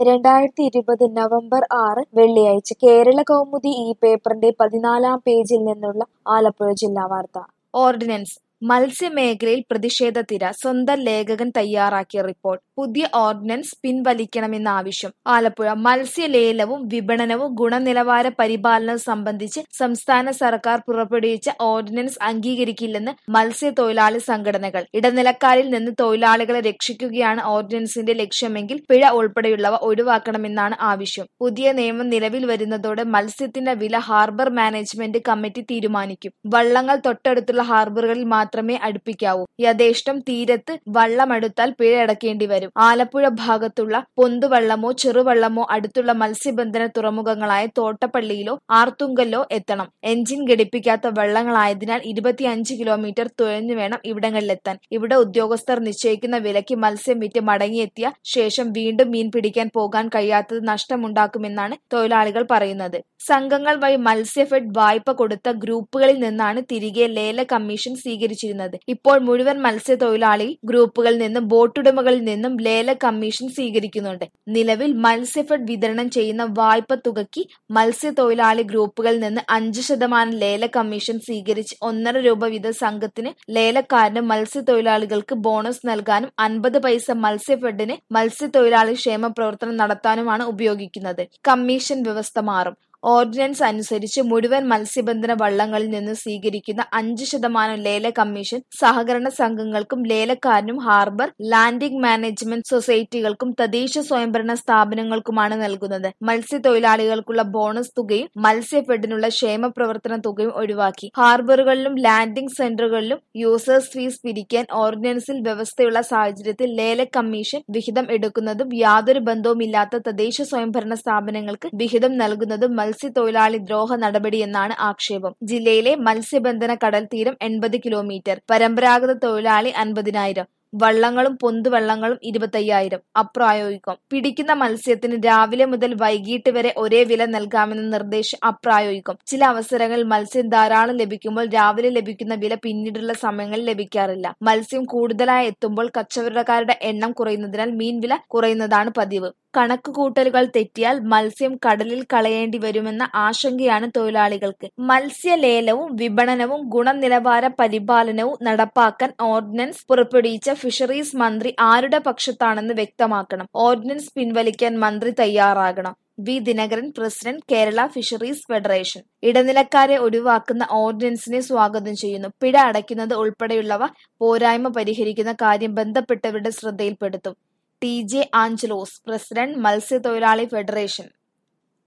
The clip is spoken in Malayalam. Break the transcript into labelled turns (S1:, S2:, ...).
S1: രണ്ടായിരത്തി ഇരുപത് നവംബർ ആറ് വെള്ളിയാഴ്ച കേരള കൗമുദി ഈ പേപ്പറിന്റെ പതിനാലാം പേജിൽ നിന്നുള്ള ആലപ്പുഴ ജില്ലാ വാർത്ത
S2: ഓർഡിനൻസ് മത്സ്യമേഖലയിൽ പ്രതിഷേധത്തിര സ്വന്തം ലേഖകൻ തയ്യാറാക്കിയ റിപ്പോർട്ട് പുതിയ ഓർഡിനൻസ് പിൻവലിക്കണമെന്ന ആവശ്യം ആലപ്പുഴ മത്സ്യലേലവും വിപണനവും ഗുണനിലവാര പരിപാലനവും സംബന്ധിച്ച് സംസ്ഥാന സർക്കാർ പുറപ്പെടുവിച്ച ഓർഡിനൻസ് അംഗീകരിക്കില്ലെന്ന് മത്സ്യത്തൊഴിലാളി സംഘടനകൾ ഇടനിലക്കാരിൽ നിന്ന് തൊഴിലാളികളെ രക്ഷിക്കുകയാണ് ഓർഡിനൻസിന്റെ ലക്ഷ്യമെങ്കിൽ പിഴ ഉൾപ്പെടെയുള്ളവ ഒഴിവാക്കണമെന്നാണ് ആവശ്യം പുതിയ നിയമം നിലവിൽ വരുന്നതോടെ മത്സ്യത്തിന്റെ വില ഹാർബർ മാനേജ്മെന്റ് കമ്മിറ്റി തീരുമാനിക്കും വള്ളങ്ങൾ തൊട്ടടുത്തുള്ള ഹാർബറുകളിൽ മാത്രമേ അടുപ്പിക്കാവൂ യഥേഷ്ടം തീരത്ത് വള്ളമെടുത്താൽ പിഴ അടക്കേണ്ടി വരും ആലപ്പുഴ ഭാഗത്തുള്ള പൊന്തുവള്ളമോ ചെറുവള്ളമോ അടുത്തുള്ള മത്സ്യബന്ധന തുറമുഖങ്ങളായ തോട്ടപ്പള്ളിയിലോ ആർത്തുങ്കലിലോ എത്തണം എഞ്ചിൻ ഘടിപ്പിക്കാത്ത വള്ളങ്ങളായതിനാൽ ഇരുപത്തിയഞ്ച് കിലോമീറ്റർ തുഴഞ്ഞു വേണം ഇവിടങ്ങളിലെത്താൻ ഇവിടെ ഉദ്യോഗസ്ഥർ നിശ്ചയിക്കുന്ന വിലയ്ക്ക് മത്സ്യം വിറ്റ് മടങ്ങിയെത്തിയ ശേഷം വീണ്ടും മീൻ പിടിക്കാൻ പോകാൻ കഴിയാത്തത് നഷ്ടമുണ്ടാക്കുമെന്നാണ് തൊഴിലാളികൾ പറയുന്നത് സംഘങ്ങൾ വഴി മത്സ്യഫെഡ് വായ്പ കൊടുത്ത ഗ്രൂപ്പുകളിൽ നിന്നാണ് തിരികെ ലേല കമ്മീഷൻ സ്വീകരിച്ചിരുന്നത് ഇപ്പോൾ മുഴുവൻ മത്സ്യത്തൊഴിലാളി ഗ്രൂപ്പുകളിൽ നിന്നും ബോട്ടുടമകളിൽ നിന്നും ലേല കമ്മീഷൻ സ്വീകരിക്കുന്നുണ്ട് നിലവിൽ മത്സ്യഫെഡ് വിതരണം ചെയ്യുന്ന വായ്പ തുകയ്ക്ക് മത്സ്യത്തൊഴിലാളി ഗ്രൂപ്പുകളിൽ നിന്ന് അഞ്ച് ശതമാനം ലേല കമ്മീഷൻ സ്വീകരിച്ച് ഒന്നര രൂപ വീതം സംഘത്തിന് ലേലക്കാരന് മത്സ്യത്തൊഴിലാളികൾക്ക് ബോണസ് നൽകാനും അൻപത് പൈസ മത്സ്യഫെഡിന് മത്സ്യത്തൊഴിലാളി ക്ഷേമ പ്രവർത്തനം നടത്താനുമാണ് ഉപയോഗിക്കുന്നത് കമ്മീഷൻ വ്യവസ്ഥ മാറും ഓർഡിനൻസ് അനുസരിച്ച് മുഴുവൻ മത്സ്യബന്ധന വള്ളങ്ങളിൽ നിന്ന് സ്വീകരിക്കുന്ന അഞ്ച് ശതമാനം ലേല കമ്മീഷൻ സഹകരണ സംഘങ്ങൾക്കും ലേലക്കാരനും ഹാർബർ ലാൻഡിംഗ് മാനേജ്മെന്റ് സൊസൈറ്റികൾക്കും തദ്ദേശ സ്വയംഭരണ സ്ഥാപനങ്ങൾക്കുമാണ് നൽകുന്നത് മത്സ്യത്തൊഴിലാളികൾക്കുള്ള ബോണസ് തുകയും മത്സ്യഫെഡിനുള്ള ക്ഷേമ പ്രവർത്തന തുകയും ഒഴിവാക്കി ഹാർബറുകളിലും ലാൻഡിംഗ് സെന്ററുകളിലും യൂസേഴ്സ് ഫീസ് പിരിക്കാൻ ഓർഡിനൻസിൽ വ്യവസ്ഥയുള്ള സാഹചര്യത്തിൽ ലേല കമ്മീഷൻ വിഹിതം എടുക്കുന്നതും യാതൊരു ബന്ധവുമില്ലാത്ത തദ്ദേശ സ്വയംഭരണ സ്ഥാപനങ്ങൾക്ക് വിഹിതം നൽകുന്നതും മത്സ്യത്തൊഴിലാളി ദ്രോഹ നടപടിയെന്നാണ് ആക്ഷേപം ജില്ലയിലെ മത്സ്യബന്ധന കടൽ തീരം എൺപത് കിലോമീറ്റർ പരമ്പരാഗത തൊഴിലാളി അൻപതിനായിരം വള്ളങ്ങളും പൊന്തുവള്ളങ്ങളും ഇരുപത്തയ്യായിരം അപ്രായോഗികം പിടിക്കുന്ന മത്സ്യത്തിന് രാവിലെ മുതൽ വൈകിട്ട് വരെ ഒരേ വില നൽകാമെന്ന നിർദ്ദേശം അപ്രായോഗികം ചില അവസരങ്ങളിൽ മത്സ്യം ധാരാളം ലഭിക്കുമ്പോൾ രാവിലെ ലഭിക്കുന്ന വില പിന്നീടുള്ള സമയങ്ങളിൽ ലഭിക്കാറില്ല മത്സ്യം കൂടുതലായി എത്തുമ്പോൾ കച്ചവടക്കാരുടെ എണ്ണം കുറയുന്നതിനാൽ മീൻ വില കുറയുന്നതാണ് പതിവ് കണക്കുകൂട്ടലുകൾ തെറ്റിയാൽ മത്സ്യം കടലിൽ കളയേണ്ടി വരുമെന്ന ആശങ്കയാണ് തൊഴിലാളികൾക്ക് മത്സ്യലേലവും വിപണനവും ഗുണനിലവാര പരിപാലനവും നടപ്പാക്കാൻ ഓർഡിനൻസ് പുറപ്പെടുവിച്ച ഫിഷറീസ് മന്ത്രി ആരുടെ പക്ഷത്താണെന്ന് വ്യക്തമാക്കണം ഓർഡിനൻസ് പിൻവലിക്കാൻ മന്ത്രി തയ്യാറാകണം V Dinakaran president Kerala fisheries federation ഇടനിലക്കാരെ ഒഴിവാക്കുന്ന ഓർഡിനൻസിനെ സ്വാഗതം ചെയ്യുന്നു പിഴ അടയ്ക്കുന്നത് ഉൾപ്പെടെയുള്ളവ പോരായ്മ പരിഹരിക്കുന്ന കാര്യം ബന്ധപ്പെട്ടവരുടെ ശ്രദ്ധയിൽപ്പെടുത്തും ടി ജെ ആഞ്ചലോസ് പ്രസിഡന്റ് മത്സ്യത്തൊഴിലാളി ഫെഡറേഷൻ